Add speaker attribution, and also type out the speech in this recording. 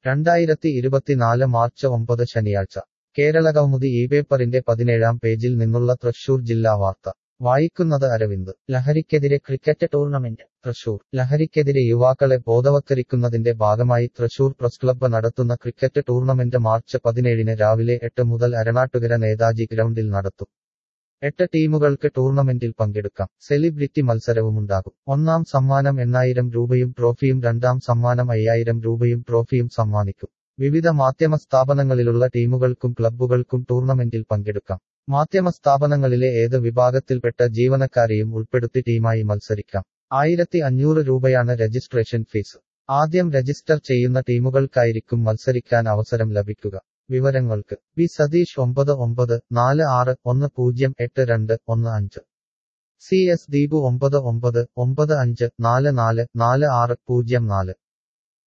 Speaker 1: രണ്ടായിരത്തി ഇരുപത്തിനാല് മാർച്ച് ഒമ്പത് ശനിയാഴ്ച കേരളകൗമുദി ഈ പേപ്പറിന്റെ പതിനേഴാം പേജിൽ നിന്നുള്ള തൃശൂർ ജില്ലാ വാർത്ത വായിക്കുന്നത് അരവിന്ദ് ലഹരിക്കെതിരെ ക്രിക്കറ്റ് ടൂർണമെന്റ് തൃശൂർ ലഹരിക്കെതിരെ യുവാക്കളെ ബോധവത്കരിക്കുന്നതിന്റെ ഭാഗമായി തൃശൂർ പ്രസ് ക്ലബ്ബ് നടത്തുന്ന ക്രിക്കറ്റ് ടൂർണമെന്റ് മാർച്ച് പതിനേഴിന് രാവിലെ എട്ട് മുതൽ അരണാട്ടുകര നേതാജി ഗ്രൗണ്ടിൽ നടത്തും എട്ട് ടീമുകൾക്ക് ടൂർണമെന്റിൽ പങ്കെടുക്കാം സെലിബ്രിറ്റി മത്സരവുമുണ്ടാകും ഒന്നാം സമ്മാനം എണ്ണായിരം രൂപയും ട്രോഫിയും രണ്ടാം സമ്മാനം അയ്യായിരം രൂപയും ട്രോഫിയും സമ്മാനിക്കും വിവിധ മാധ്യമ സ്ഥാപനങ്ങളിലുള്ള ടീമുകൾക്കും ക്ലബ്ബുകൾക്കും ടൂർണമെന്റിൽ പങ്കെടുക്കാം മാധ്യമ സ്ഥാപനങ്ങളിലെ ഏത് വിഭാഗത്തിൽപ്പെട്ട ജീവനക്കാരെയും ഉൾപ്പെടുത്തി ടീമായി മത്സരിക്കാം ആയിരത്തി അഞ്ഞൂറ് രൂപയാണ് രജിസ്ട്രേഷൻ ഫീസ് ആദ്യം രജിസ്റ്റർ ചെയ്യുന്ന ടീമുകൾക്കായിരിക്കും മത്സരിക്കാൻ അവസരം ലഭിക്കുക വിവരങ്ങൾക്ക് ബി സതീഷ് ഒമ്പത് ഒമ്പത് നാല് ആറ് ഒന്ന് പൂജ്യം എട്ട് രണ്ട് ഒന്ന് അഞ്ച് സി എസ് ദീപു ഒമ്പത് ഒമ്പത് ഒമ്പത് അഞ്ച് നാല് നാല് നാല് ആറ് പൂജ്യം നാല്